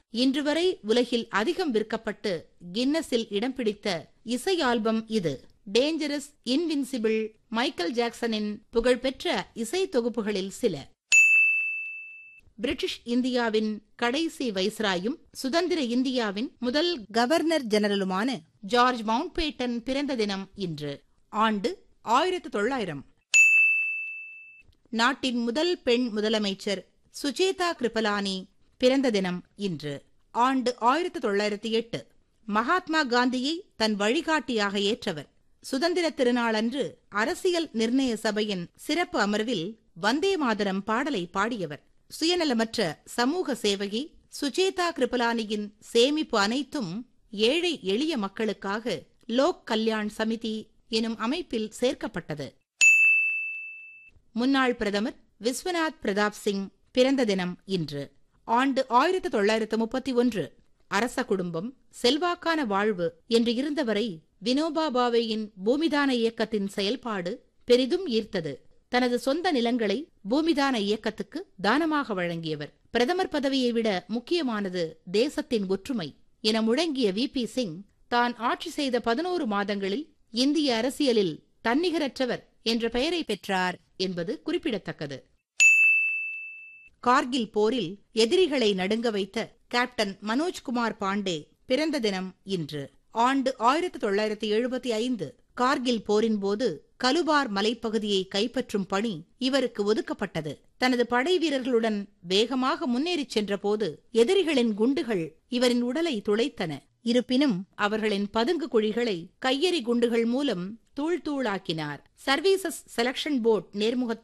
இன்று வரை உலகில் அதிகம் விற்கப்பட்டு கின்னஸில் இடம் பிடித்த இசை ஆல்பம் இது டேஞ்சரஸ் இன்வின்சிபிள் மைக்கேல் ஜாக்சனின் புகழ்பெற்ற இசை தொகுப்புகளில் சில பிரிட்டிஷ் இந்தியாவின் கடைசி வைஸ்ராயும் சுதந்திர இந்தியாவின் முதல் கவர்னர் ஜெனரலுமான ஜார்ஜ் மவுண்ட்பேட்டன் பிறந்த தினம் இன்று ஆண்டு ஆயிரத்து தொள்ளாயிரம் நாட்டின் முதல் பெண் முதலமைச்சர் சுஜேதா கிருபலானி பிறந்த தினம் இன்று ஆண்டு ஆயிரத்து தொள்ளாயிரத்தி எட்டு மகாத்மா காந்தியை தன் வழிகாட்டியாக ஏற்றவர் சுதந்திர திருநாளன்று அரசியல் நிர்ணய சபையின் சிறப்பு அமர்வில் வந்தே மாதரம் பாடலை பாடியவர் சுயநலமற்ற சமூக சேவகி சுஜேதா கிருபலானியின் சேமிப்பு அனைத்தும் ஏழை எளிய மக்களுக்காக லோக் கல்யாண் சமிதி எனும் அமைப்பில் சேர்க்கப்பட்டது முன்னாள் பிரதமர் விஸ்வநாத் பிரதாப் சிங் பிறந்த தினம் இன்று ஆண்டு ஆயிரத்து தொள்ளாயிரத்து முப்பத்தி ஒன்று அரச குடும்பம் செல்வாக்கான வாழ்வு என்று இருந்தவரை வினோபா பாவேயின் பூமிதான இயக்கத்தின் செயல்பாடு பெரிதும் ஈர்த்தது தனது சொந்த நிலங்களை பூமிதான இயக்கத்துக்கு தானமாக வழங்கியவர் பிரதமர் பதவியை விட முக்கியமானது தேசத்தின் ஒற்றுமை என முழங்கிய வி பி சிங் தான் ஆட்சி செய்த பதினோரு மாதங்களில் இந்திய அரசியலில் தன்னிகரற்றவர் என்ற பெயரை பெற்றார் என்பது குறிப்பிடத்தக்கது கார்கில் போரில் எதிரிகளை நடுங்க வைத்த கேப்டன் மனோஜ்குமார் பாண்டே பிறந்த தினம் இன்று ஆண்டு ஆயிரத்து தொள்ளாயிரத்தி எழுபத்தி ஐந்து கார்கில் போரின் போது கலுபார் மலைப்பகுதியை கைப்பற்றும் பணி இவருக்கு ஒதுக்கப்பட்டது தனது படை வீரர்களுடன் வேகமாக முன்னேறிச் சென்றபோது எதிரிகளின் குண்டுகள் இவரின் உடலை துளைத்தன இருப்பினும் அவர்களின் பதுங்கு குழிகளை கையெறி குண்டுகள் மூலம் தூள் தூளாக்கினார் சர்வீசஸ் செலக்ஷன் போர்ட் நேர்முகத்